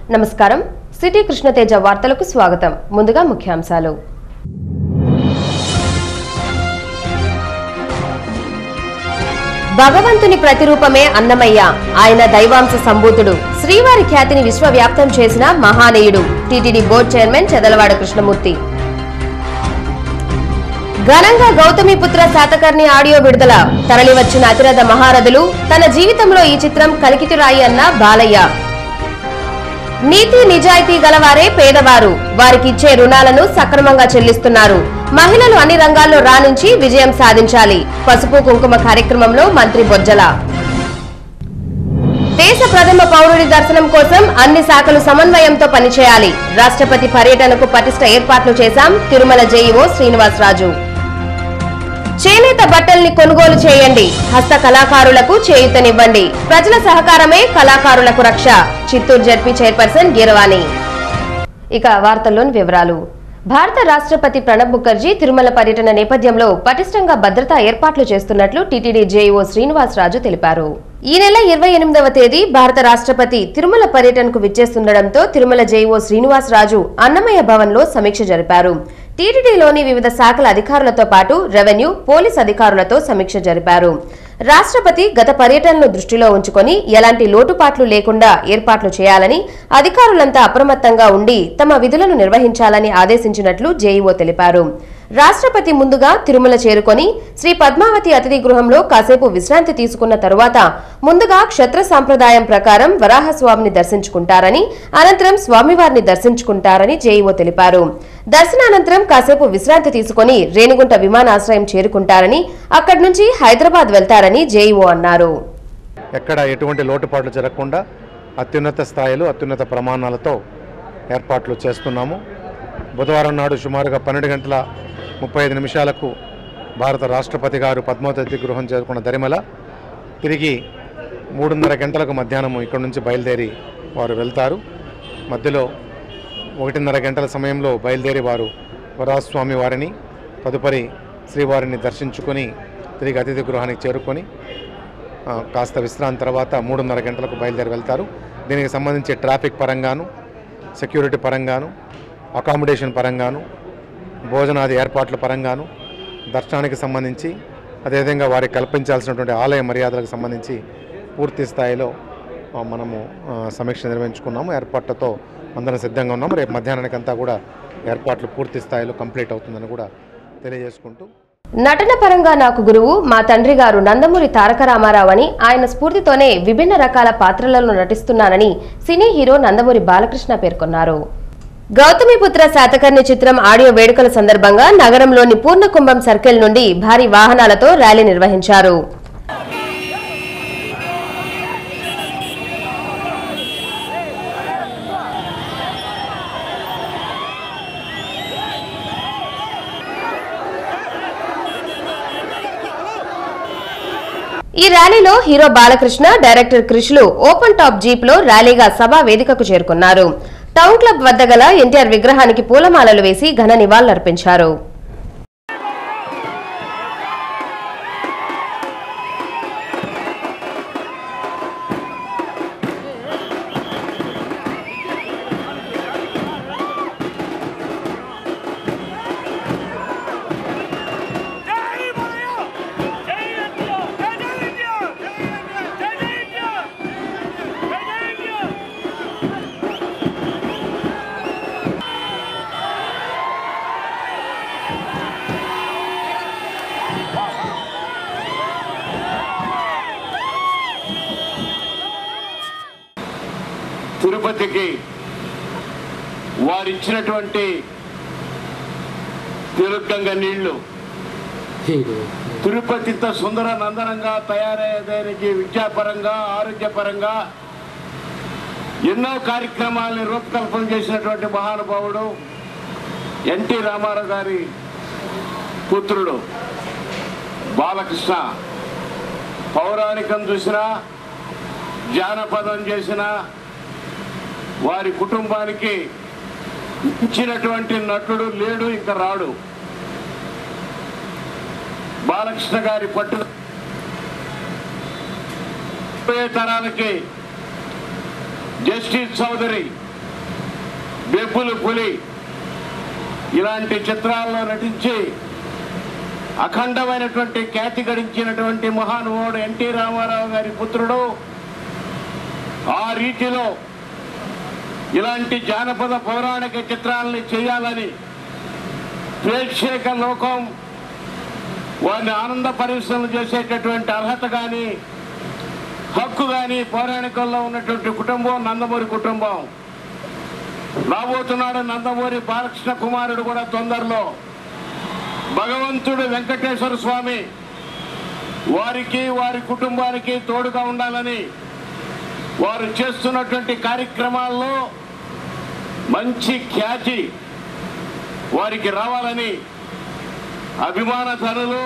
నమస్కారం సిటీ కృష్ణతేజ వార్తలకు స్వాగతం ముందుగా ముఖ్యాంశాలు భగవంతుని ప్రతిరూపమే అన్నమయ్య ఆయన దైవాంశ సంభూతుడు శ్రీవారి ఖ్యాతిని విశ్వవ్యాప్తం చేసిన మహానీయుడు TTD board chairman Chedalavada Krishnamurthy ఘనంగా గౌతమిపుత్ర శాతకర్ణి ఆడియో విడుదల తరలివచ్చిన అతిరథ మహారథులు తన జీవితంలో ఈ చిత్రం కలికితురాయి అన్న బాలయ్య నీతి నిజాయితీ గలవారే పేదవారు వారికి ఇచ్చే రుణాలను సక్రమంగా చెల్లిస్తున్నారు మహిళలు అన్ని రంగాల్లో రాణించి విజయం సాధించాలి పసుపు కుంకుమ కార్యక్రమంలో మంత్రి బొజ్జల దేశ ప్రథమ పౌరుడి దర్శనం కోసం అన్ని శాఖలు సమన్వయంతో పనిచేయాలి రాష్ట్రపతి పర్యటనకు పటిష్ట ఏర్పాట్లు చేశాం తిరుమల జేఈఓ శ్రీనివాసరాజు చేనేత బట్టల్ని కొనుగోలు చేయండి హస్త కళాకారులకు చేయూతనివ్వండి ప్రజల సహకారమే కళాకారులకు రక్ష చిత్తూరు జడ్పీ చైర్పర్సన్ గీరవాణి ఇక వార్తల్లోని వివరాలు భారత రాష్ట్రపతి ప్రణబ్ ముఖర్జీ తిరుమల పర్యటన నేపథ్యంలో పటిష్టంగా భద్రతా ఏర్పాట్లు చేస్తున్నట్లు టీటీడీ జేఈఓ శ్రీనివాసరాజు తెలిపారు ఈ నెల ఇరవై ఎనిమిదవ తేదీ భారత రాష్ట్రపతి తిరుమల పర్యటనకు విచ్చేస్తుండటంతో తిరుమల జేఈఓ శ్రీనివాసరాజు అన్నమయ్య భవన్లో సమీక్ష జరిపారు టీటీడీలోని వివిధ శాఖల అధికారులతో పాటు రెవెన్యూ పోలీస్ అధికారులతో సమీక్ష జరిపారు రాష్ట్రపతి గత పర్యటనను దృష్టిలో ఉంచుకొని ఎలాంటి లోటుపాట్లు లేకుండా ఏర్పాట్లు చేయాలని అధికారులంతా అప్రమత్తంగా ఉండి తమ విధులను నిర్వహించాలని ఆదేశించినట్లు జేఈఓ తెలిపారు రాష్ట్రపతి ముందుగా తిరుమల చేరుకొని శ్రీ పద్మావతి అతిథి గృహంలో కాసేపు విశ్రాంతి తీసుకున్న తరువాత ముందుగా క్షత్ర సాంప్రదాయం ప్రకారం వరాహస్వామిని దర్శించుకుంటారని అనంతరం స్వామివారిని దర్శించుకుంటారని జేఈఓ తెలిపారు దర్శనానంతరం కాసేపు విశ్రాంతి తీసుకుని రేణిగుంట విమానాశ్రయం చేరుకుంటారని అక్కడి నుంచి హైదరాబాద్ వెళ్తారని జేఈఓ అన్నారు ఎక్కడ ఎటువంటి లోటుపాట్లు జరగకుండా అత్యున్నత స్థాయిలో అత్యున్నత ప్రమాణాలతో ఏర్పాట్లు చేస్తున్నాము బుధవారం నాడు సుమారుగా పన్నెండు గంటల ముప్పై ఐదు నిమిషాలకు భారత రాష్ట్రపతి గారు పద్మావతి గృహం చేరుకున్న దరిమల తిరిగి మూడున్నర గంటలకు మధ్యాహ్నం ఇక్కడ నుంచి బయలుదేరి వారు వెళ్తారు మధ్యలో ఒకటిన్నర గంటల సమయంలో బయలుదేరి వారు వరాస్వామి వారిని తదుపరి శ్రీవారిని దర్శించుకొని తిరిగి అతిథి గృహానికి చేరుకొని ఆ, కాస్త విశ్రాంతి తర్వాత మూడున్నర గంటలకు బయలుదేరి వెళ్తారు దీనికి సంబంధించి ట్రాఫిక్ పరంగాను సెక్యూరిటీ పరంగాను అకామిడేషన్ పరంగాను భోజనాది ఏర్పాట్ల పరంగాను దర్శనానికి సంబంధించి అదేవిధంగా వారికి కల్పించాల్సినటువంటి ఆలయ మర్యాదలకు సంబంధించి పూర్తి స్థాయిలో ఆ, మనము ఆ, సమీక్ష నిర్వహించుకున్నాము ఏర్పాట్లతో అందరం సిద్ధంగా ఉన్నాము రేపు మధ్యాహ్నానికంతా కూడా ఏర్పాట్లు పూర్తి స్థాయిలో కంప్లీట్ అవుతుందని కూడా తెలియజేసుకుంటూ నటన పరంగా నాకు గురువు మా తండ్రి గారు నందమూరి తారక రామారావు అని ఆయన స్ఫూర్తితోనే విభిన్న రకాల పాత్రలలో నటిస్తున్నానని సినీ హీరో నందమూరి బాలకృష్ణ పేర్కొన్నారు గౌతమిపుత్ర శాతకర్ణి చిత్రం ఆడియో వేడుకల సందర్భంగా నగరంలోని పూర్ణకుంభం సర్కిల్ నుండి భారీ వాహనాలతో ర్యాలీ నిర్వహించారు ఈ ర్యాలీలో హీరో బాలకృష్ణ డైరెక్టర్ క్రిష్లు ఓపెన్ టాప్ జీప్ లో ర్యాలీగా సభా వేదికకు చేరుకున్నారు టౌన్ క్లబ్ వద్ద గల ఎన్టీఆర్ విగ్రహానికి పూలమాలలు వేసి ఘన నివాళులర్పించారు జై మాయా జై ఇండియా జై జై ఇండియా జై ఇండియా జై జై ఇండియా జై జై ఇండియా తిరుపతికి వారిచ్చినటువంటి తిరుగంగ నీళ్లు తిరుపతిత సుందర నందనంగా తయారయ్యేదానికి విద్యాపరంగా ఆరోగ్యపరంగా ఎన్నో కార్యక్రమాలని రూపకల్పన చేసినటువంటి మహానుభావుడు ఎన్టీ రామారావు గారి పుత్రుడు బాలకృష్ణ పౌరాణికం చూసినా జానపదం చేసినా వారి కుటుంబానికి ఇచ్చినటువంటి నటుడు లేడు ఇంకా రాడు బాలకృష్ణ గారి పట్టు తరాలకి జస్టిస్ చౌదరి బెబ్బులు పులి ఇలాంటి చిత్రాల్లో నటించి అఖండమైనటువంటి ఖ్యాతి గడించినటువంటి మహానుభావుడు ఎన్టీ రామారావు గారి పుత్రుడు ఆ రీతిలో ఇలాంటి జానపద పౌరాణిక చిత్రాలని చేయాలని ప్రేక్షక లోకం వారిని ఆనంద పరిశ్రమలు చేసేటటువంటి అర్హత కానీ హక్కు కానీ పౌరాణికంలో ఉన్నటువంటి కుటుంబం నందమూరి కుటుంబం రాబోతున్నాడు నందమూరి బాలకృష్ణ కుమారుడు కూడా తొందరలో భగవంతుడు వెంకటేశ్వర స్వామి వారికి వారి కుటుంబానికి తోడుగా ఉండాలని వారు చేస్తున్నటువంటి కార్యక్రమాల్లో మంచి ఖ్యాతి వారికి రావాలని అభిమాన ధనులు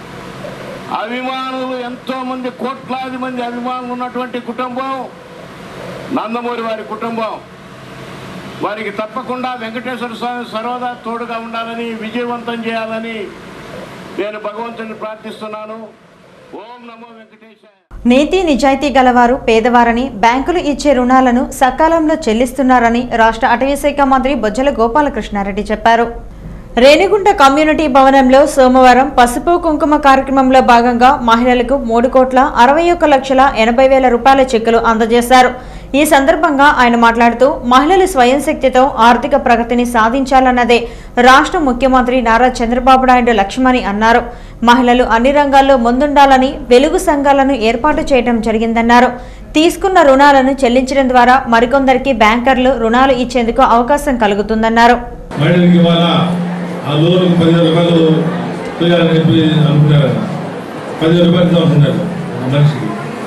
అభిమానులు ఎంతో మంది కోట్లాది మంది అభిమానులు ఉన్నటువంటి కుటుంబం నందమూరి వారి కుటుంబం వారికి తప్పకుండా వెంకటేశ్వర స్వామి సర్వదా తోడుగా ఉండాలని విజయవంతం చేయాలని నేను భగవంతుని ప్రార్థిస్తున్నాను ఓం నమో వెంకటేశాయ నీతి నిజాయితీ గలవారు పేదవారని బ్యాంకులు ఇచ్చే రుణాలను సకాలంలో చెల్లిస్తున్నారని రాష్ట్ర అటవీశాఖ మంత్రి బొజ్జల గోపాలకృష్ణారెడ్డి చెప్పారు రేణిగుంట కమ్యూనిటీ భవనంలో సోమవారం పసుపు కుంకుమ కార్యక్రమంలో భాగంగా మహిళలకు మూడు కోట్ల అరవై ఒక్క లక్షల ఎనభై వేల రూపాయల చెక్కులు అందజేశారు ఈ సందర్భంగా ఆయన మాట్లాడుతూ మహిళలు స్వయం శక్తితో ఆర్థిక ప్రగతిని సాధించాలన్నదే రాష్ట్ర ముఖ్యమంత్రి నారా చంద్రబాబు నాయుడు లక్ష్యమని అన్నారు మహిళలు అన్ని రంగాల్లో ముందుండాలని వెలుగు సంఘాలను ఏర్పాటు చేయడం జరిగిందన్నారు తీసుకున్న రుణాలను చెల్లించడం ద్వారా మరికొందరికి బ్యాంకర్లు రుణాలు ఇచ్చేందుకు అవకాశం కలుగుతుందన్నారు మహిళలకి ఇవాళ ఆ లోన్ పదివేల రూపాయలు చేయాలని చెప్పి అనుకున్నారు పదివేల రూపాయలు అనుకున్నారు మనిషికి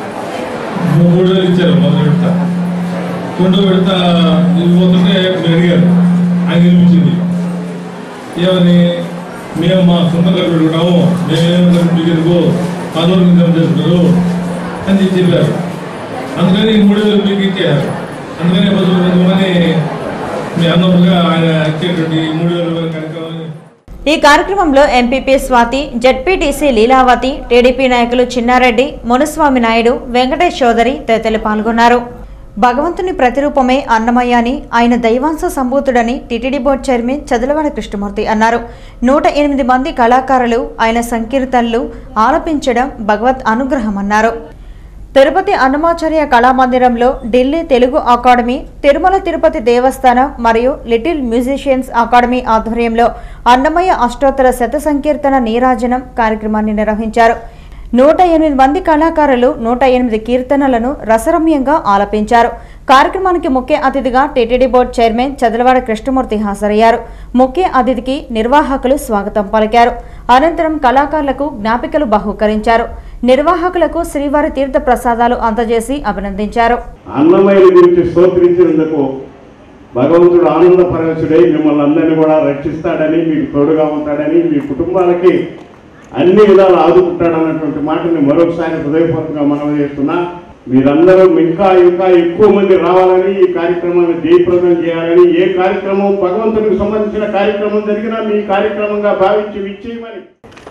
మూడు వేలు ఇచ్చారు మొదటి విడత రెండో విడత ఇవ్వబోతుంటే మీరు అడిగారు ఆయన వినిపించింది ఏమని మేము మా సొంతంగా పెట్టుకున్నాము మేమేమో మీకు ఎందుకు మా లోన్ ఇన్కమ్ చేస్తున్నారు అని చెప్పారు అందుకని మూడు వేలు మీకు ఇచ్చారు అందుకని కొంతమంది మీ అన్నముగా ఆయన ఇచ్చేటువంటి మూడు వేల రూపాయల కార్యక్రమాన్ని ఈ కార్యక్రమంలో MPP Swathi ZPTC Leelavathi TDP నాయకులు చిన్నారెడ్డి మునుస్వామి నాయుడు వెంకటేష్ చౌదరి తదితరులు పాల్గొన్నారు భగవంతుని ప్రతిరూపమే అన్నమయ్య అని ఆయన దైవాంశ సంభూతుడని TTD board chairman Chadalavada Krishnamurthy అన్నారు నూట ఎనిమిది మంది కళాకారులు ఆయన సంకీర్తనలు ఆలపించడం భగవత్ అనుగ్రహమన్నారు తిరుపతి అన్నమాచార్య కళామందిరంలో ఢిల్లీ తెలుగు అకాడమీ తిరుమల తిరుపతి దేవస్థానం మరియు లిటిల్ మ్యూజిషియన్స్ అకాడమీ ఆధ్వర్యంలో అన్నమయ్య అష్టోత్తర శత సంకీర్తన నీరాజనం కార్యక్రమాన్ని నిర్వహించారు నూట ఎనిమిది మంది కళాకారులు నూట ఎనిమిది కీర్తనలను రసరమ్యంగా ఆలపించారు కార్యక్రమానికి ముఖ్య అతిథిగా TTD board chairman Chadalavada Krishnamurthy హాజరయ్యారు ముఖ్య అతిథికి నిర్వాహకులు స్వాగతం పలికారు అనంతరం కళాకారులకు జ్ఞాపికలు బహూకరించారు నిర్వాహకులకు శ్రీవారి తీర్థ ప్రసాదాలు అందజేసి అభినందించారు అన్నమయ్య గురించి స్తోత్రించినందుకు భగవంతుడు ఆనంద పరవశుడై మిమ్మల్ని అందరినీ కూడా రక్షిస్తాడని మీకు తోడుగా ఉంటాడని మీ కుటుంబాలకి అన్ని విధాలు ఆదుకుంటాడన్నటువంటి మాటని మరొకసారి హృదయపూర్వకంగా మనవి చేస్తున్నా మీరందరూ ఇంకా ఇంకా ఎక్కువ మంది రావాలని ఈ కార్యక్రమాన్ని జయప్రదం చేయాలని ఏ కార్యక్రమం భగవంతునికి సంబంధించిన కార్యక్రమం జరిగినా మీ కార్యక్రమంగా భావించి విచ్చేయమని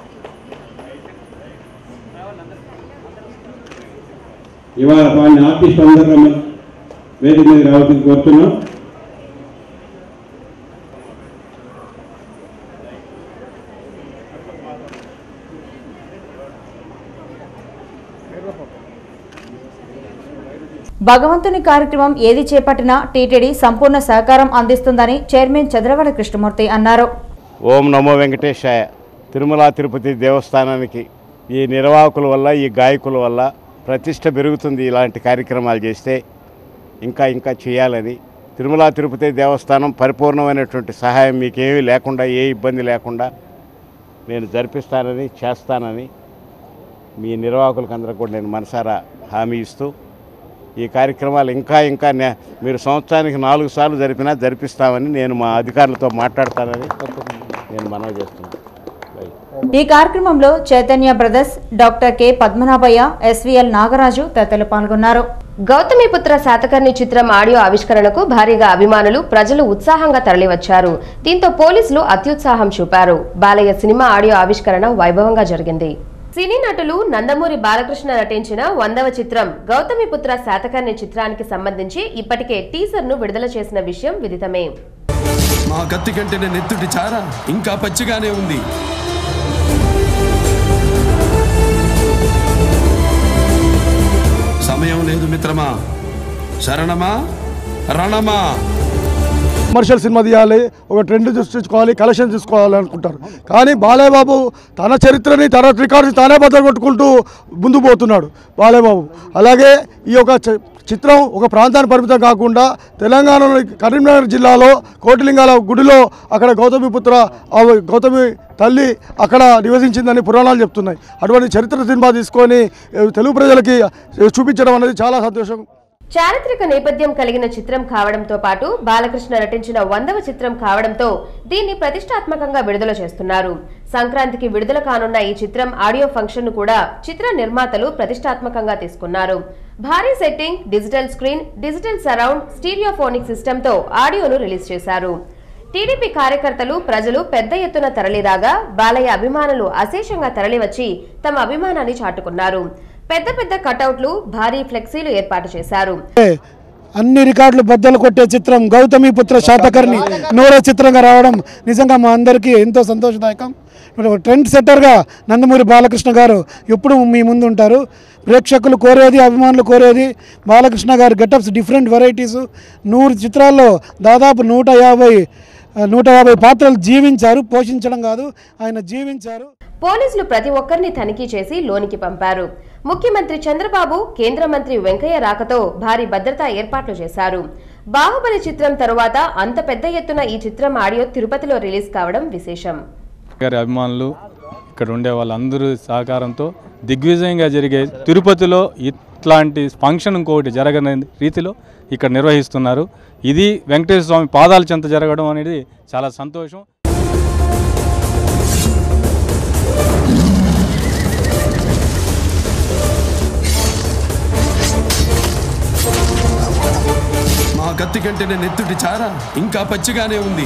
ఇవాళ పాడిన ఆర్టిస్ట్ అందరూ వేదిక మీద రావాల్సింది కోరుతున్నాం భగవంతుని కార్యక్రమం ఏది చేపట్టినా టీటీడీ సంపూర్ణ సహకారం అందిస్తుందని చైర్మన్ చంద్రవాడ కృష్ణమూర్తి అన్నారు ఓం నమో వెంకటేశాయ తిరుమల తిరుపతి దేవస్థానానికి ఈ నిర్వాహకుల వల్ల ఈ గాయకుల వల్ల ప్రతిష్ట పెరుగుతుంది ఇలాంటి కార్యక్రమాలు చేస్తే ఇంకా ఇంకా చేయాలని తిరుమల తిరుపతి దేవస్థానం పరిపూర్ణమైనటువంటి సహాయం మీకేమీ లేకుండా ఏ ఇబ్బంది లేకుండా నేను జరిపిస్తానని చేస్తానని మీ నిర్వాహకులకు అందరూ కూడా నేను మనసారా హామీ ఇస్తూ ఈ కార్యక్రమాలు ఇంకా ఇంకా నే- మీరు సంవత్సరానికి నాలుగు సార్లు జరిపినా జరిపిస్తామని నేను మా అధికారులతో మాట్లాడతానని నేను మనవి చేస్తున్నాను రైట్. ఈ కార్యక్రమంలో Chaitanya brothers doctor K Padmanabhaiah SVL Nagaraju తదితరులు పాల్గొన్నారు గౌతమిపుత్ర శాతకర్ణి చిత్రం ఆడియో ఆవిష్కరణకు భారీగా అభిమానులు ప్రజలు ఉత్సాహంగా తరలివచ్చారు దీంతో పోలీసులు అత్యుత్సాహం చూపారు బాలయ్య సినిమా ఆడియో ఆవిష్కరణ వైభవంగా జరిగింది సినీ నటులు నందమూరి బాలకృష్ణ నటించిన వందవ చిత్రం గౌతమిపుత్ర శాతకర్ణి చిత్రానికి సంబంధించి ఇప్పటికే టీజర్ ను విడుదల చేసిన విషయం విదితమే మా కత్తి కంటే నెత్తుటి చార ఇంకా పచ్చిగానే ఉంది సమయం లేదు మిత్రమా శరణమా రణమా కమర్షియల్ సినిమా తీయాలి ఒక ట్రెండ్ సృష్టించుకోవాలి కలెక్షన్ తీసుకోవాలి అనుకుంటారు కానీ బాలయ్య బాబు తన చరిత్రని తన రికార్డ్స్ తానే బద్దలు కొట్టుకుంటూ ముందు పోతున్నాడు బాలయ్య బాబు అలాగే ఈ యొక్క చ- చిత్రం ఒక ప్రాంతానికి పరిమితం కాకుండా తెలంగాణలోని కరీంనగర్ జిల్లాలో కోటిలింగాల గుడిలో అక్కడ గౌతమిపుత్ర ఆ గౌతమి తల్లి అక్కడ నివసించిందని పురాణాలు చెప్తున్నాయి అటువంటి చరిత్ర సినిమా తీసుకొని ఏ, తెలుగు ప్రజలకి ఏ, చూపించడం అనేది చాలా సంతోషం చారిత్రక నేపథ్యం కలిగిన చిత్రం కావడంతో పాటు బాలకృష్ణ నటించిన వందవ చిత్రం కావడంతో దీన్ని ప్రతిష్టాత్మకంగా విడుదల చేస్తున్నారు సంక్రాంతికి విడుదల కానున్న ఈ చిత్రం ఆడియో ఫంక్షన్ ను కూడా చిత్ర నిర్మాతలు ప్రతిష్టాత్మకంగా తీసుకున్నారు భారీ setting digital screen digital surround stereophonic system తో ఆడియోను రిలీజ్ చేశారు టీడీపీ కార్యకర్తలు ప్రజలు పెద్ద ఎత్తున తరలిరాగా బాలయ్య అభిమానులు అశేషంగా తరలివచ్చి తమ అభిమానాన్ని చాటుకున్నారు పెద్ద పెద్ద కటౌట్లు భారీ ఫ్లెక్సీలు ఏర్పాటు చేశారు అన్ని రికార్డులు బద్దలు కొట్టే చిత్రం గౌతమి పుత్ర శాతకర్ణి నూరో చిత్రంగా రావడం నిజంగా మా అందరికీ ఎంతో సంతోషదాయకం ఇప్పుడు ట్రెండ్ సెట్టర్గా నందమూరి బాలకృష్ణ గారు ఎప్పుడు మీ ముందు ఉంటారు ప్రేక్షకులు కోరేది అభిమానులు కోరేది బాలకృష్ణ గారు గెటప్స్ డిఫరెంట్ వెరైటీస్ నూరు చిత్రాల్లో దాదాపు నూట యాభై నూట యాభై పాత్రలు జీవించారు పోషించడం కాదు ఆయన జీవించారు పోలీసులు ప్రతి ఒక్కరిని తనిఖీ చేసి లోనికి పంపారు ముఖ్యమంత్రి చంద్రబాబు కేంద్ర మంత్రి వెంకయ్య రాకతో భారీ భద్రతా ఏర్పాట్లు చేశారు బాహుబలి చిత్రం తరువాత అంత పెద్ద ఎత్తున ఈ చిత్రం ఆడియో తిరుపతిలో రిలీజ్ కావడం విశేషం గారి అభిమానులు ఇక్కడ ఉండే వాళ్ళందరూ సహకారంతో దిగ్విజయంగా జరిగే తిరుపతిలో ఇట్లాంటి ఫంక్షన్ ఇంకొకటి జరగని రీతిలో ఇక్కడ నిర్వహిస్తున్నారు ఇది వెంకటేశ్వర స్వామి పాదాల చెంత జరగడం అనేది చాలా సంతోషం మా కత్తి కంటే నెత్తుటి చార ఇంకా పచ్చిగానే ఉంది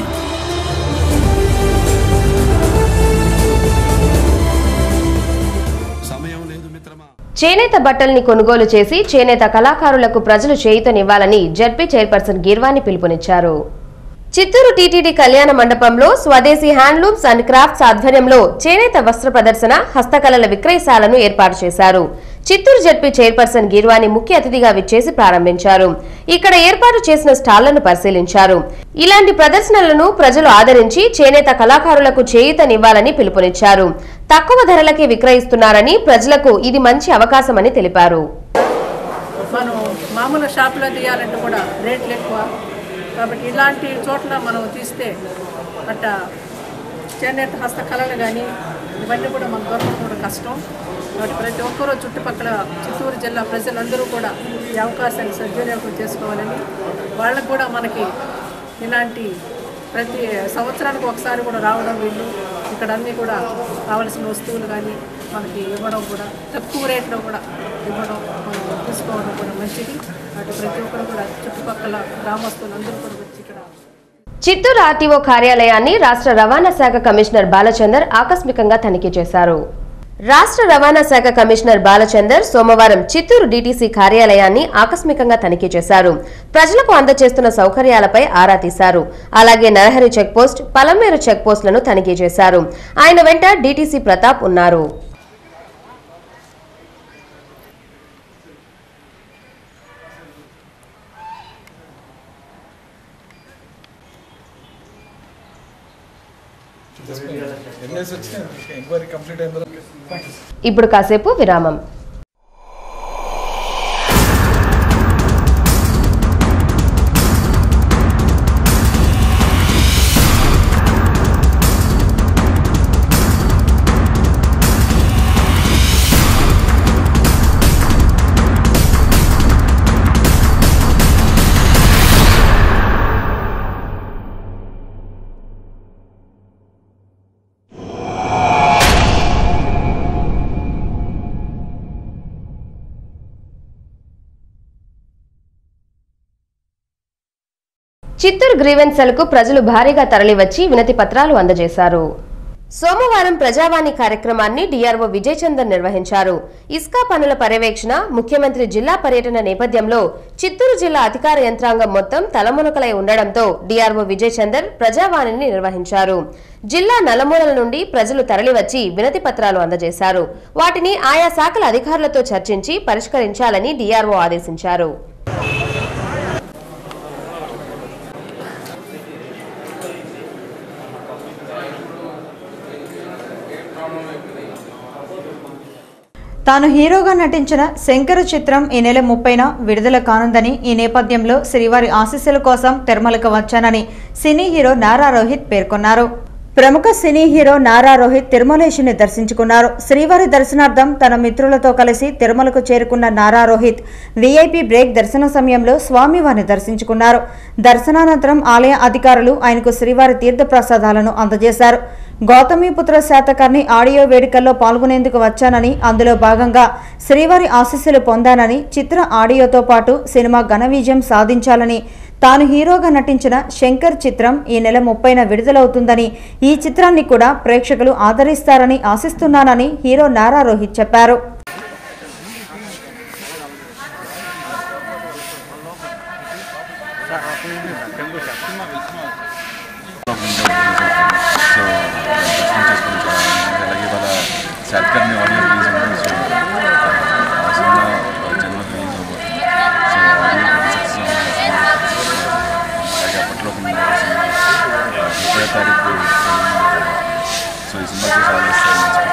సమయం లేదు మిత్రమా చేనేత బట్టల్ని కొనుగోలు చేసి చేనేత కళాకారులకు ప్రజలు చేయుతనివ్వాలని జడ్పీ చైర్పర్సన్ గీర్వాణి పిలుపునిచ్చారు చిత్తూరు టీటీడీ కళ్యాణ మండపంలో స్వదేశీ హ్యాండ్లూమ్స్ అండ్ క్రాఫ్ట్స్ ఆధ్వర్యంలో చేనేత వస్త్ర ప్రదర్శన హస్తకళల విక్రయశాలను ఏర్పాటు చేశారు చిత్తూరు జడ్పీ చైర్పర్సన్ గీర్వాణి ముఖ్య అతిథిగా విచ్చేసి ప్రారంభించారు ఇక్కడ ఏర్పాటు చేసిన స్టాళ్లను పరిశీలించారు ఇలాంటి ప్రదర్శనలను ప్రజలు ఆదరించి చేనేత కళాకారులకు చేయూతనివ్వాలని పిలుపునిచ్చారు తక్కువ ధరలకే విక్రయిస్తున్నారని ప్రజలకు ఇది మంచి అవకాశమని తెలిపారు మనం మామూలు షాపులో తీయాలంటే కూడా రేట్లు ఎక్కువ కాబట్టి ఇలాంటి చోట్ల మనం తీస్తే అట్ట చేనేత హస్తకళలు కానీ ఇవన్నీ కూడా మనకు దొరకడం కూడా కష్టం కాబట్టి ప్రతి ఒక్కరూ చుట్టుపక్కల చిత్తూరు జిల్లా ప్రజలందరూ కూడా ఈ అవకాశాన్ని సద్వినియోగం చేసుకోవాలని వాళ్ళకు కూడా మనకి ఇలాంటి ప్రతి సంవత్సరానికి ఒకసారి కూడా రావడం వీళ్ళు ఇక్కడ అన్నీ కూడా కావలసిన వస్తువులు కానీ మనకి ఇవ్వడం కూడా తక్కువ రేట్లో కూడా ఇవ్వడం మనం తీసుకోవడం కూడా మంచిది అటు ప్రతి ఒక్కరు కూడా చుట్టుపక్కల గ్రామస్తులు అందరూ కూడా వచ్చి ఇక్కడ చిత్తూరు ఆర్టీఓ కార్యాలయాన్ని రాష్ట్ర రవాణా శాఖ కమిషనర్ బాలచందర్ ఆకస్మికంగా తనిఖీ చేశారు రాష్ట్ర రవాణా శాఖ కమిషనర్ బాలచందర్ సోమవారం చిత్తూరు డీటీసీ కార్యాలయాన్ని ఆకస్మికంగా తనిఖీ చేశారు ప్రజలకు అందజేస్తున్న సౌకర్యాలపై ఆరా తీశారు అలాగే నరహరి చెక్పోస్ట్ పలమేరు చెక్పోస్టులను తనిఖీ చేశారు ఆయన వెంట డీటీసీ ప్రతాప్ ఉన్నారు ఎంక్వైరీ కంప్లీట్ అయిన ఇప్పుడు కాసేపు విరామం చిత్తూరు గ్రీవెన్స్ సెల్కు ప్రజలు భారీగా తరలివచ్చి వినతి పత్రాలు అందజేశారు సోమవారం ప్రజావాణి కార్యక్రమాన్ని డిఆర్ఓ విజయ్ చందర్ నిర్వహించారు ఇస్కా పనుల పర్యవేక్షణ ముఖ్యమంత్రి జిల్లా పర్యటన నేపథ్యంలో చిత్తూరు జిల్లా అధికార యంత్రాంగం మొత్తం తలమునకలై ఉండడంతో డిఆర్ఓ విజయ్ చందర్ ప్రజావాణిని నిర్వహించారు జిల్లా నలుమూలల నుండి ప్రజలు తరలివచ్చి వినతి పత్రాలు అందజేశారు వాటిని ఆయా శాఖల అధికారులతో చర్చించి పరిష్కరించాలని డిఆర్ఓ ఆదేశించారు తాను హీరోగా నటించిన శంకర చిత్రం ఈ నెల ముప్పైన విడుదల కానుందని ఈ నేపథ్యంలో శ్రీవారి ఆశీస్సుల కోసం తిరుమలకు వచ్చానని సినీ హీరో నారా రోహిత్ పేర్కొన్నారు ప్రముఖ సినీ హీరో నారా రోహిత్ తిరుమలేశుని దర్శించుకున్నారు శ్రీవారి దర్శనార్థం తన మిత్రులతో కలిసి తిరుమలకు చేరుకున్న నారా రోహిత్ వీఐపీ బ్రేక్ దర్శన సమయంలో స్వామివారిని దర్శించుకున్నారు దర్శనానంతరం ఆలయ అధికారులు ఆయనకు శ్రీవారి తీర్థప్రసాదాలను అందజేశారు గౌతమిపుత్ర శాతకర్ణి ఆడియో వేడుకల్లో పాల్గొనేందుకు వచ్చానని అందులో భాగంగా శ్రీవారి ఆశీస్సులు పొందానని చిత్ర ఆడియోతో పాటు సినిమా ఘన విజయం సాధించాలని తాను హీరోగా నటించిన శంకర్ చిత్రం ఈ నెల ముప్పైన విడుదలవుతుందని ఈ చిత్రాన్ని కూడా ప్రేక్షకులు ఆదరిస్తారని ఆశిస్తున్నానని హీరో నారా రోహిత్ చెప్పారు సో దర్శనం చేసుకుని చాలా అలాగే ఇవాళ శాతకర్ణి ఆడియో రిలీజ్ ఉంది సో ఆ సినిమా జనవరి రిలీజ్ అవబోతుంది సో ఆడియో సక్సెస్ అలాగే అప్పట్లో ముప్పై తారీఖు సో ఈ సినిమా చూసి ఆలోచిస్తాను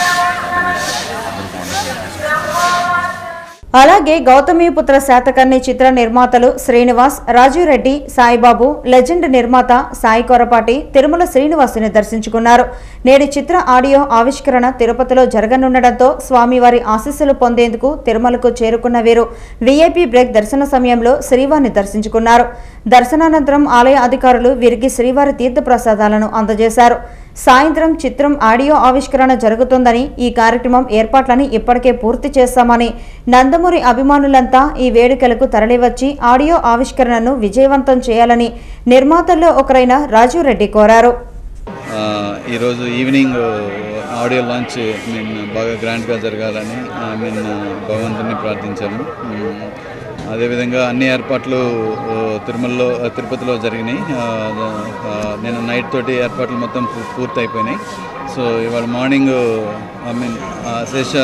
అందరూ బాగుంటుంది అలాగే గౌతమిపుత్ర శాతకర్ణి చిత్ర నిర్మాతలు శ్రీనివాస్ రాజు రెడ్డి సాయిబాబు లెజెండ్ నిర్మాత సాయి కొరపాటి తిరుమల శ్రీనివాసుని దర్శించుకున్నారు నేడు చిత్ర ఆడియో ఆవిష్కరణ తిరుపతిలో జరగనుండటంతో స్వామివారి ఆశీస్సులు పొందేందుకు తిరుమలకు చేరుకున్న వీరు వీఐపీ బ్రేక్ దర్శన సమయంలో శ్రీవారిని దర్శించుకున్నారు దర్శనానంతరం ఆలయ అధికారులు వీరికి శ్రీవారి తీర్థప్రసాదాలను అందజేశారు సాయంత్రం చిత్రం ఆడియో ఆవిష్కరణ జరుగుతుందని ఈ కార్యక్రమం ఏర్పాట్లని ఇప్పటికే పూర్తి చేస్తామని నందమూరి అభిమానులంతా ఈ వేడుకలకు తరలివచ్చి ఆడియో ఆవిష్కరణను విజయవంతం చేయాలని నిర్మాతల్లో ఒకరైన రాజు రెడ్డి కోరారు ఆ, ఈరోజు ఈవినింగ్ ఆడియో లాంచ్ మీన్ బాగా గ్రాండ్గా జరగాలని ఐ మీన్ భగవంతుని ప్రార్థించాము మ్, అదేవిధంగా అన్ని ఏర్పాట్లు ఆ, తిరుమలలో ఆ, తిరుపతిలో జరిగినాయి ఆ, ఆ, నేను నైట్ తోటి ఏర్పాట్లు మొత్తం పూ- పూర్తి అయిపోయినాయి సో ఇవాళ మార్నింగ్ ఐ మీన్ శేష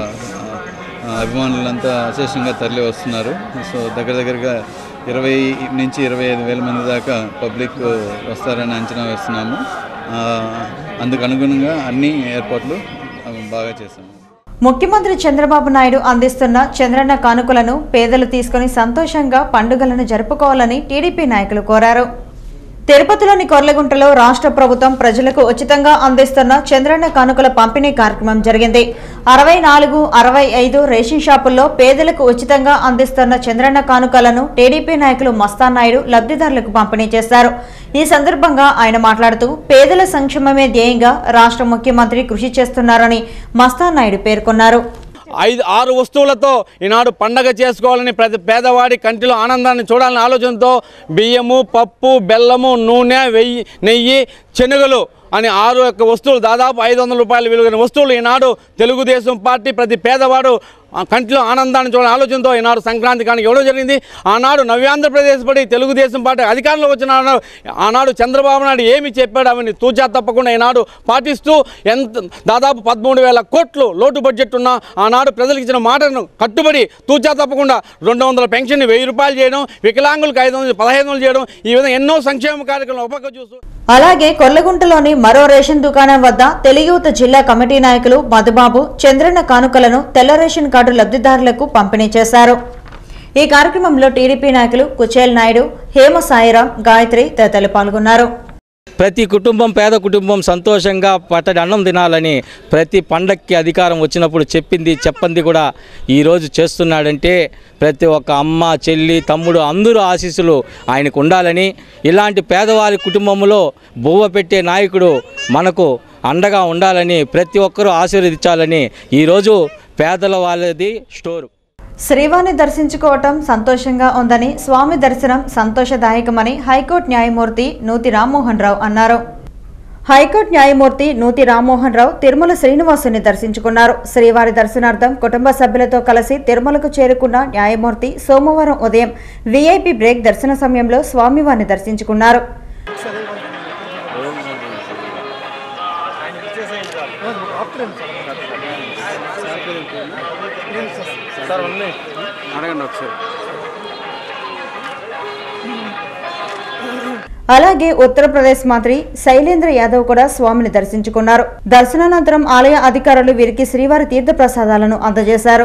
ఆ, అభిమానులంతా అశేషంగా తరలి వస్తున్నారు సో దగ్గర దగ్గరగా ఇరవై నుంచి ఇరవై ఐదు వేల మంది దాకా పబ్లిక్ వస్తారని అంచనా వేస్తున్నాము ఆ, అందుకు అనుగుణంగా అన్ని ఏర్పాట్లు ఆ, బాగా చేస్తాము ముఖ్యమంత్రి చంద్రబాబు నాయుడు అందిస్తున్న చంద్రన్న కానుకలను పేదలు తీసుకుని సంతోషంగా పండుగలను జరుపుకోవాలని టీడీపీ నాయకులు కోరారు తిరుపతిలోని కొర్లగుంటలో రాష్ట్ర ప్రభుత్వం ప్రజలకు ఉచితంగా అందిస్తున్న చంద్రన్న కానుకల పంపిణీ కార్యక్రమం జరిగింది అరవై నాలుగు అరవై ఐదు రేషన్ షాపుల్లో పేదలకు ఉచితంగా అందిస్తున్న చంద్రన్న కానుకలను టీడీపీ నాయకులు మస్తాన్ నాయుడు లబ్ధిదారులకు పంపిణీ చేశారు ఈ సందర్భంగా ఆయన మాట్లాడుతూ పేదల సంక్షేమమే ధ్యేయంగా రాష్ట్ర ముఖ్యమంత్రి కృషి చేస్తున్నారని మస్తాన్ నాయుడు పేర్కొన్నారు ఐదు ఆరు వస్తువులతో ఈనాడు పండగ చేసుకోవాలని ప్రతి పేదవాడి కంటిలో ఆనందాన్ని చూడాలని ఆలోచనతో బియ్యము పప్పు బెల్లము నూనె వెయ్యి నెయ్యి శనగలు అని ఆరు యొక్క వస్తువులు దాదాపు ఐదు వందల రూపాయలు విలువైన వస్తువులు ఈనాడు తెలుగుదేశం పార్టీ ప్రతి పేదవాడు ఆ కంటిలో ఆనందాన్ని చూడాలని ఆలోచనతో ఈనాడు సంక్రాంతి కానుక ఇవ్వడం జరిగింది ఆనాడు నవ్యాంధ్రప్రదేశ్ పడి తెలుగుదేశం పార్టీ అధికారంలో వచ్చిన ఆనాడు ఆనాడు చంద్రబాబు నాయుడు ఏమి చెప్పాడు అవన్నీ తూచా తప్పకుండా ఈనాడు పాటిస్తూ ఎంత దాదాపు పదమూడు వేల కోట్లు లోటు బడ్జెట్ ఉన్న ఆనాడు ప్రజలకు ఇచ్చిన మాటను కట్టుబడి తూచా తప్పకుండా రెండు వందల పెన్షన్ వెయ్యి రూపాయలు చేయడం వికలాంగులకు ఐదు వందలు పదహైదు వందలు చేయడం ఈ విధంగా ఎన్నో సంక్షేమ కార్యక్రమాలు ఉపక చూస్తూ అలాగే కొల్లగుంటలోని మరో రేషన్ దుకాణం వద్ద తెలుగుయువత జిల్లా కమిటీ నాయకులు మధుబాబు చంద్రన్న కానుకలను తెల్ల రేషన్ కార్డు లబ్ధిదారులకు పంపిణీ చేశారు ఈ కార్యక్రమంలో టీడీపీ నాయకులు కుచేల్ నాయుడు హేమ సాయిరాం గాయత్రి తదితరులు పాల్గొన్నారు ప్రతి కుటుంబం పేద కుటుంబం సంతోషంగా పట్టడి అన్నం తినాలని ప్రతి పండక్కి అధికారం వచ్చినప్పుడు చెప్పింది చెప్పంది కూడా ఈరోజు చేస్తున్నాడంటే ప్రతి ఒక్క అమ్మ చెల్లి తమ్ముడు అందరూ ఆశీస్సులు ఆయనకు ఉండాలని ఇలాంటి పేదవారి కుటుంబంలో బువ్వ పెట్టే నాయకుడు మనకు అండగా ఉండాలని ప్రతి ఒక్కరూ ఆశీర్వదించాలని ఈరోజు పేదల వాళ్ళది స్టోరు శ్రీవారిని దర్శించుకోవటం సంతోషంగా ఉందని స్వామి దర్శనం సంతోషదాయకమని హైకోర్టు న్యాయమూర్తి నూతి రామ్మోహన్ రావు అన్నారు హైకోర్టు న్యాయమూర్తి నూతి రామ్మోహన్ రావు తిరుమల శ్రీనివాసుని దర్శించుకున్నారు శ్రీవారి దర్శనార్థం కుటుంబ సభ్యులతో కలిసి తిరుమలకు చేరుకున్న న్యాయమూర్తి సోమవారం ఉదయం వీఐపీ బ్రేక్ దర్శన సమయంలో స్వామివారిని దర్శించుకున్నారు అడగండి ఒకసారి అలాగే ఉత్తరప్రదేశ్ మంత్రి శైలేంద్ర యాదవ్ కూడా స్వామిని దర్శించుకున్నారు దర్శనానంతరం ఆలయ అధికారులు వీరికి శ్రీవారి తీర్థ ప్రసాదాలను అందజేశారు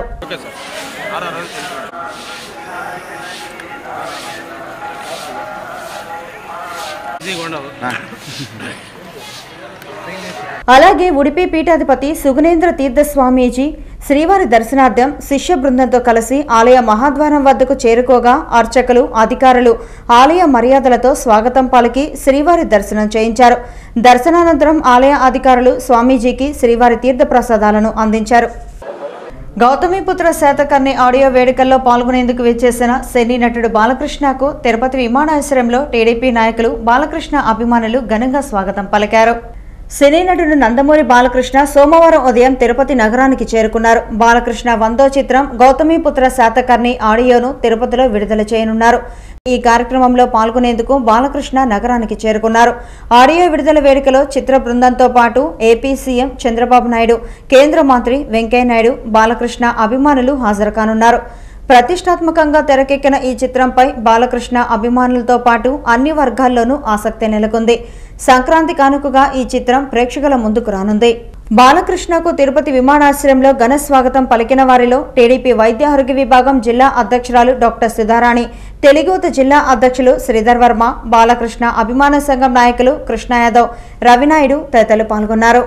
అలాగే ఉడిపి పీఠాధిపతి సుగుణేంద్ర తీర్థ స్వామీజీ శ్రీవారి దర్శనార్థం శిష్య బృందంతో కలిసి ఆలయ మహాద్వారం వద్దకు చేరుకోగా అర్చకులు అధికారులు ఆలయ మర్యాదలతో స్వాగతం పలికి శ్రీవారి దర్శనం చేయించారు దర్శనానంతరం ఆలయ అధికారులు స్వామీజీకి శ్రీవారి తీర్థ ప్రసాదాలను అందించారు గౌతమిపుత్ర శాతకర్ణి ఆడియో వేడుకల్లో పాల్గొనేందుకు విచ్చేసిన సినీ నటుడు బాలకృష్ణకు తిరుపతి విమానాశ్రయంలో టీడీపీ నాయకులు బాలకృష్ణ అభిమానులు ఘనంగా స్వాగతం పలికారు సినీ నటుడు నందమూరి బాలకృష్ణ సోమవారం ఉదయం తిరుపతి నగరానికి చేరుకున్నారు బాలకృష్ణ వందో చిత్రం గౌతమిపుత్ర శాతకర్ణి ఆడియోను తిరుపతిలో విడుదల చేయనున్నారు ఈ కార్యక్రమంలో పాల్గొనేందుకు బాలకృష్ణ నగరానికి చేరుకున్నారు ఆడియో విడుదల వేడుకలో చిత్ర బృందంతో పాటు ఏపీ సీఎం చంద్రబాబు నాయుడు కేంద్ర మంత్రి వెంకయ్యనాయుడు బాలకృష్ణ అభిమానులు హాజరు కానున్నారు ప్రతిష్టాత్మకంగా తెరకెక్కిన ఈ చిత్రంపై బాలకృష్ణ అభిమానులతో పాటు అన్ని వర్గాల్లోనూ ఆసక్తి నెలకొంది సంక్రాంతి కానుకగా ఈ చిత్రం ప్రేక్షకుల ముందుకు రానుంది బాలకృష్ణకు తిరుపతి విమానాశ్రయంలో ఘన స్వాగతం పలికిన వారిలో టీడీపీ వైద్య ఆరోగ్య విభాగం జిల్లా అధ్యక్షురాలు డాక్టర్ సుధారాణి తెలుగుత జిల్లా అధ్యక్షులు శ్రీధర్ వర్మ బాలకృష్ణ అభిమాన సంఘం నాయకులు కృష్ణ యాదవ్ రవినాయుడు తదితరులు పాల్గొన్నారు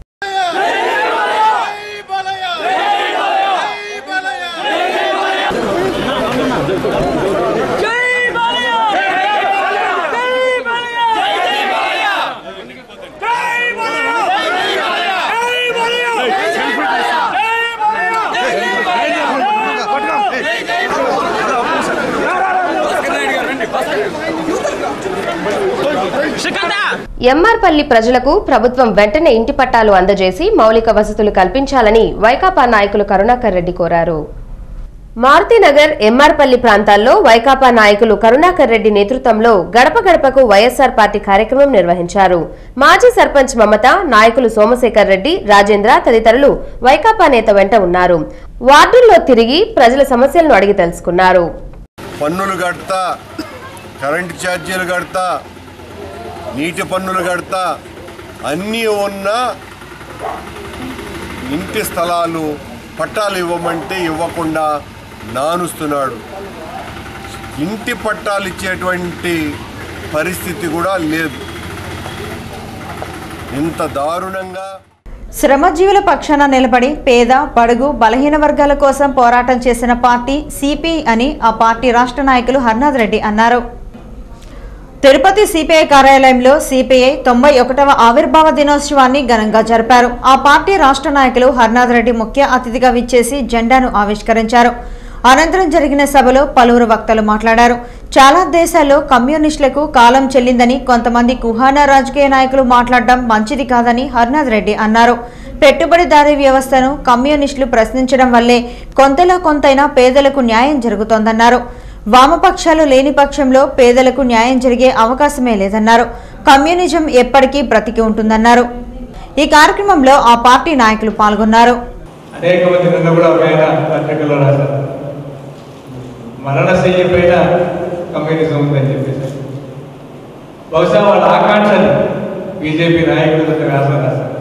ఎంఆర్పల్లి ప్రజలకు ప్రభుత్వం వెంటనే ఇంటి పట్టాలు అందజేసి మౌలిక వసతులు కల్పించాలని వైకాపా నాయకులు కరుణాకర్ రెడ్డి కోరారు మారుతినగర్ ఎంఆర్పల్లి ప్రాంతాల్లో వైకాపా నాయకులు కరుణాకర్ రెడ్డి నేతృత్వంలో గడప గడపకు వైఎస్సార్ పార్టీ కార్యక్రమం నిర్వహించారు మాజీ సర్పంచ్ మమత నాయకులు సోమశేఖర్ రెడ్డి రాజేంద్ర తదితరులు వైకాపా నేత వెంట ఉన్నారు వార్డుల్లో తిరిగి ప్రజల సమస్యలను అడిగి తెలుసుకున్నారు పన్నులు కడతా కరెంటు ఛార్జీలు కడతా నీటి పన్నులు కడతా అన్నీ ఉన్న ఇంటి స్థలాలు పట్టాలు ఇవ్వమంటే ఇవ్వకుండా నానుస్తున్నాడు ఇంటి పట్టాలు ఇచ్చేటువంటి పరిస్థితి కూడా లేదు ఇంత దారుణంగా శ్రమజీవుల పక్షాన నిలబడి పేద బడుగు బలహీన వర్గాల కోసం పోరాటం చేసిన పార్టీ సిపిఐ అని ఆ పార్టీ రాష్ట్ర నాయకులు హర్నాథ్ రెడ్డి అన్నారు తిరుపతి సిపిఐ కార్యాలయంలో సిపిఐ తొంభై ఒకటవ ఆవిర్భావ దినోత్సవాన్ని ఘనంగా జరిపారు ఆ పార్టీ రాష్ట్ర నాయకులు హర్నాథ్ రెడ్డి ముఖ్య అతిథిగా విచ్చేసి జెండాను ఆవిష్కరించారు అనంతరం జరిగిన సభలో పలువురు వక్తలు మాట్లాడారు చాలా దేశాల్లో కమ్యూనిస్టులకు కాలం చెల్లిందని కొంతమంది కుహానా రాజకీయ నాయకులు మాట్లాడడం మంచిది కాదని హర్నాథ్ రెడ్డి అన్నారు పెట్టుబడిదారీ వ్యవస్థను కమ్యూనిస్టులు ప్రశ్నించడం వల్లే కొంతలో కొంతైనా పేదలకు న్యాయం జరుగుతోందన్నారు వామపక్షాలు లేని పక్షంలో పేదలకు న్యాయం జరిగే అవకాశమే లేదన్నారు కమ్యూనిజం ఎప్పటికీ బ్రతికి ఉంటుందన్నారు ఈ కార్యక్రమంలో ఆ పార్టీ నాయకులు పాల్గొన్నారు అనేక మంది నిన్న కూడా పైన పత్రికల్లో రాశారు మరణశయ్య పైన కమ్యూనిజం ఉందని చెప్పేసి బహుశా వాళ్ళ ఆకాంక్షలు బీజేపీ నాయకులు కొంత వ్యాసం రాశారు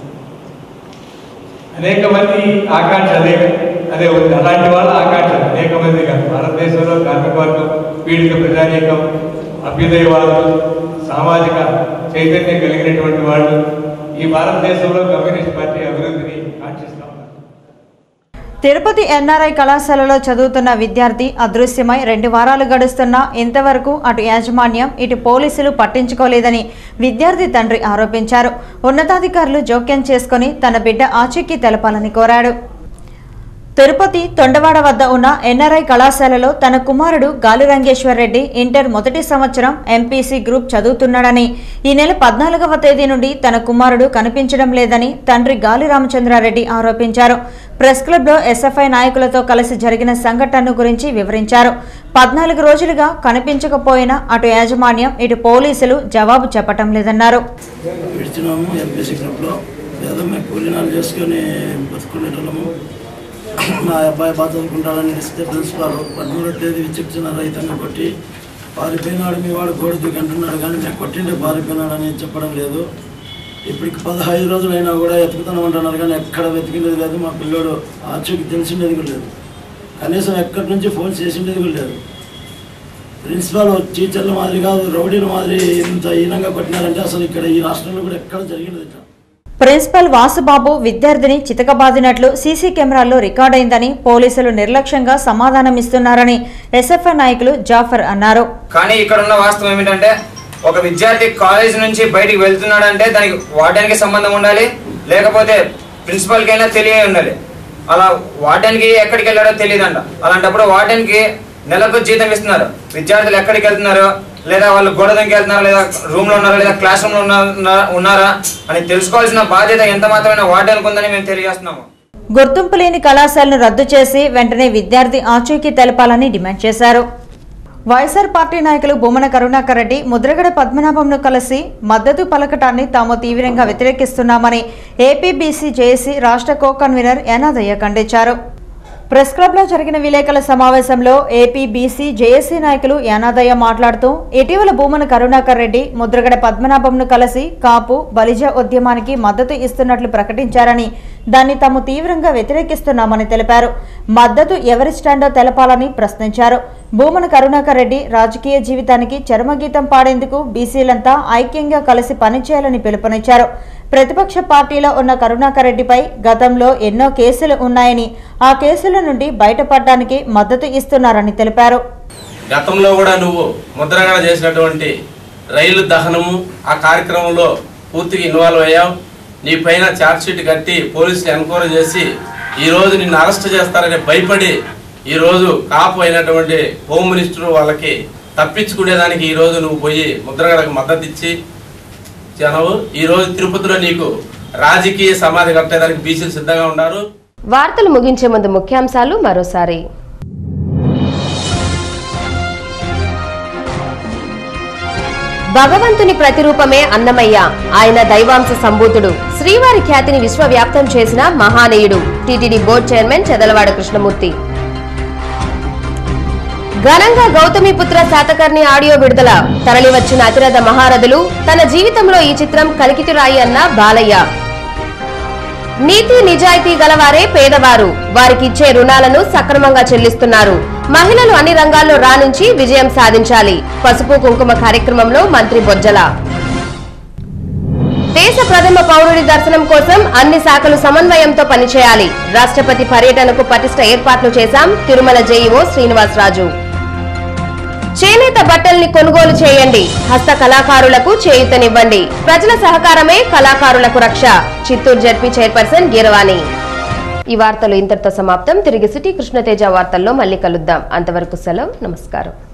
అనేక మంది ఆకాంక్ష అదే అదే ఉంది అలాంటి వాళ్ళ ఆకాంక్ష అనేక మంది కాదు భారతదేశంలో కార్మిక వర్గం పీడిత ప్రజానీకం అభ్యుదయవాదులు సామాజిక చైతన్యం కలిగినటువంటి వాళ్ళు ఈ భారతదేశంలో కమ్యూనిస్ట్ పార్టీ అభివృద్ధిని కాంక్షిస్తాం తిరుపతి ఎన్ఆర్ఐ కళాశాలలో చదువుతున్న విద్యార్థి అదృశ్యమై రెండు వారాలు గడుస్తున్నా ఇంతవరకు అటు యాజమాన్యం ఇటు పోలీసులు పట్టించుకోలేదని విద్యార్థి తండ్రి ఆరోపించారు ఉన్నతాధికారులు జోక్యం చేసుకుని తన బిడ్డ ఆచూకీ తెలపాలని కోరాడు తిరుపతి తొండవాడ వద్ద ఉన్న ఎన్ఆర్ఐ కళాశాలలో తన కుమారుడు గాలి రంగేశ్వర్ రెడ్డి ఇంటర్ మొదటి సంవత్సరం ఎంపీసీ గ్రూప్ చదువుతున్నాడని ఈ నెల పద్నాలుగవ తేదీ నుండి తన కుమారుడు కనిపించడం లేదని తండ్రి గాలి రామచంద్రారెడ్డి ఆరోపించారు ప్రెస్ క్లబ్లో ఎస్ఎఫ్ఐ నాయకులతో కలిసి జరిగిన సంఘటన గురించి వివరించారు పద్నాలుగు రోజులుగా కనిపించకపోయినా అటు యాజమాన్యం ఇటు పోలీసులు జవాబు చెప్పటం లేదన్నారు విడిచినాము ఎంపీసీ గ్రూప్లో ఏదో మేము కూలీనాలు చేసుకొని బతుకునేటోళ్ళము మా అబ్బాయి బాగా చదువుకుంటాడని ఇస్తే ప్రిన్సిపాల్ పద్మూడో తేదీ విచక్షణ రహితంగా కొట్టి పారిపోయినాడు మీ వాడు గోడ దిగి అంటున్నాడు కానీ మేము కొట్టిండే పారిపోయినాడని చెప్పడం లేదు ఇప్పటికి పదహైదు రోజులైనా కూడా ఎతుకుతామంటున్నారు కానీ ఎక్కడ వెతికినది లేదు మా పిల్లోడు ఆచూకి తెలిసిండేది కూడా లేదు కనీసం ఎక్కడి నుంచి ఫోన్ చేసిండేది కూడా లేదు ప్రిన్సిపాల్ టీచర్ల మాదిరి కాదు రౌడీల మాదిరి ఇంత హీనంగా కొట్టినారంటే అసలు ఇక్కడ ఈ రాష్ట్రంలో కూడా ఎక్కడ జరిగినది ఇట్లా. ప్రిన్సిపల్ వాసుబాబు విద్యార్థిని చితకబాదినట్లు సీసీ కెమెరాల్లో రికార్డైందని పోలీసులు నిర్లక్ష్యంగా సమాధానం ఇస్తున్నారని ఎస్ఎఫ్ఐ నాయకులు జాఫర్ అన్నారు కానీ ఇక్కడ ఉన్న వాస్తవం ఏమిటంటే ఒక విద్యార్థి కాలేజ్ నుంచి బయటికి వెళ్తున్నాడంటే దానికి వార్డెన్కి సంబంధం ఉండాలి లేకపోతే ప్రిన్సిపల్కి అయినా తెలియ ఉండాలి అలా వార్డెన్కి ఎక్కడికి వెళ్ళాడో తెలియదంట అలాంటప్పుడు వార్డెన్కి నెలకు జీతం ఇస్తున్నారు విద్యార్థులు ఎక్కడికి వెళ్తున్నారు లేదా వాళ్ళు గోడ దగ్గరికి వెళ్తున్నారా లేదా రూమ్ లో ఉన్నారా లేదా క్లాస్ రూమ్ లో ఉన్నా- ఉన్నారా అని తెలుసుకోవాల్సిన బాధ్యత ఎంత మాత్రమే వార్డెన్కి ఉందని మేము తెలియజేస్తున్నాము గుర్తింపు లేని కళాశాలను రద్దు చేసి వెంటనే విద్యార్థి ఆచూకీ తెలపాలని డిమాండ్ చేశారు వైఎస్ఆర్ పార్టీ నాయకులు బొమ్మన కరుణాకర్ రెడ్డి ముద్రగడ పద్మనాభంను కలిసి మద్దతు పలకటాన్ని తాము తీవ్రంగా వ్యతిరేకిస్తున్నామని ఏపీబీసీ జేఏసీ రాష్ట్ర కో కన్వీనర్ యానాదయ్య ఖండించారు ప్రెస్ క్లబ్లో జరిగిన విలేకరుల సమావేశంలో ఏపీ బీసీ జేఏసీ నాయకులు యానాదయ్య మాట్లాడుతూ ఇటీవల భూమన కరుణాకర్ రెడ్డి ముద్రగడ పద్మనాభంను కలిసి కాపు బలిజ ఉద్యమానికి మద్దతు ఇస్తున్నట్లు ప్రకటించారని దాన్ని తాము తీవ్రంగా వ్యతిరేకిస్తున్నామని తెలిపారు మద్దతు ఎవరి స్టాండో తెలపాలని ప్రశ్నించారు భూమన కరుణాకర్ రెడ్డి రాజకీయ జీవితానికి చరమగీతం పాడేందుకు బీసీలంతా ఐక్యంగా కలిసి పనిచేయాలని పిలుపునిచ్చారు ప్రతిపక్ష పార్టీలో ఉన్న కరుణాకర్ రెడ్డిపై గతంలో ఎన్నో కేసులు ఉన్నాయని ఆ కేసుల నుండి బయటపడడానికి మద్దతు ఇస్తున్నారని తెలిపారు గతంలో కూడా నువ్వు ముద్రగడ చేసినటువంటి రైలు దహనము ఆ కార్యక్రమంలో పూర్తిగా ఇన్వాల్వ్ అయ్యావు నీ పైన ఛార్జ్షీట్ కట్టి పోలీసులు ఎన్క్వైరీ చేసి ఈ రోజు నిన్ను అరెస్ట్ చేస్తారని భయపడి ఈ రోజు కాపు అయినటువంటి హోమ్ మినిస్టర్ వాళ్ళకి తప్పించుకునేదానికి ఈ రోజు నువ్వు పోయి ముద్రగడకు మద్దతు ఇచ్చి జనవు ఈ రోజు తిరుపతిలో నీకు రాజకీయ సమాధి కట్టేదానికి బీసీలు సిద్ధంగా ఉన్నారు వార్తలు ముగించే ముందు ముఖ్యాంశాలు మరోసారి భగవంతుని ప్రతిరూపమే అన్నమయ్య ఆయన దైవాంశ సంభూతుడు శ్రీవారి ఖ్యాతిని విశ్వవ్యాప్తం చేసిన మహానీయుడు TTD board chairman Chedalavada Krishnamurthy ఘనంగా గౌతమిపుత్ర శాతకర్ణి ఆడియో విడుదల తరలివచ్చిన అతిరథ మహారథులు తన జీవితంలో ఈ చిత్రం కలికితురాయి అన్న బాలయ్య నీతి నిజాయితీ గలవారే పేదవారు వారికిచ్చే రుణాలను సక్రమంగా చెల్లిస్తున్నారు మహిళలు అన్ని రంగాల్లో రాణించి విజయం సాధించాలి పసుపు కుంకుమ కార్యక్రమంలో మంత్రి బొజ్జల దేశ ప్రథమ పౌరుడి దర్శనం కోసం అన్ని శాఖలు సమన్వయంతో పనిచేయాలి రాష్ట్రపతి పర్యటనకు పటిష్ట ఏర్పాట్లు చేశాం తిరుమల జేఈఓ శ్రీనివాసరాజు చేనేత బట్టల్ని కొనుగోలు చేయండి హస్త కళాకారులకు చేయూతనివ్వండి ప్రజల సహకారమే కళాకారులకు రక్ష చిత్తూరు జడ్పీ చైర్పర్సన్ గీరవాణి ఈ వార్తలు ఇంతటితో సమాప్తం తిరిగి సిటీ కృష్ణతేజ వార్తల్లో మళ్ళీ కలుద్దాం అంతవరకు సెలవు నమస్కారం